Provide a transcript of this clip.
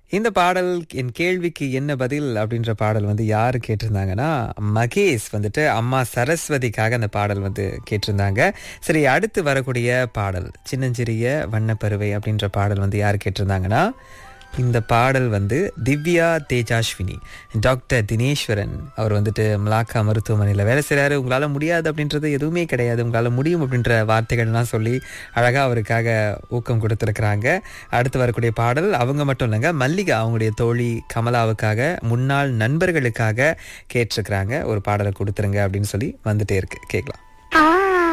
இந்த பாடல் என் கேள்விக்கு என்ன பதில் அப்படின்ற பாடல் வந்து யார் கேட்டிருந்தாங்கன்னா மகேஷ் வந்துட்டு அம்மா சரஸ்வதிக்காக அந்த பாடல் வந்து கேட்டிருந்தாங்க சரி அடுத்து வரக்கூடிய பாடல் சின்னஞ்சிறிய வண்ணப்பருவை அப்படின்ற பாடல் வந்து யார் கேட்டிருந்தாங்கன்னா இந்த பாடல் வந்து திவ்யா தேஜாஸ்வினி டாக்டர் தினேஸ்வரன் அவர் வந்துட்டு மலாக்கா மருத்துவமனையில் வேலை செய்கிறாரு உங்களால் முடியாது அப்படின்றது எதுவுமே கிடையாது உங்களால் முடியும் அப்படின்ற வார்த்தைகள்லாம் சொல்லி அழகாக அவருக்காக ஊக்கம் கொடுத்துருக்குறாங்க அடுத்து வரக்கூடிய பாடல் அவங்க மட்டும் இல்லைங்க மல்லிகா அவங்களுடைய தோழி கமலாவுக்காக முன்னாள் நண்பர்களுக்காக கேட்டிருக்கிறாங்க ஒரு பாடலை கொடுத்துருங்க அப்படின்னு சொல்லி வந்துட்டே இருக்கு கேட்கலாம்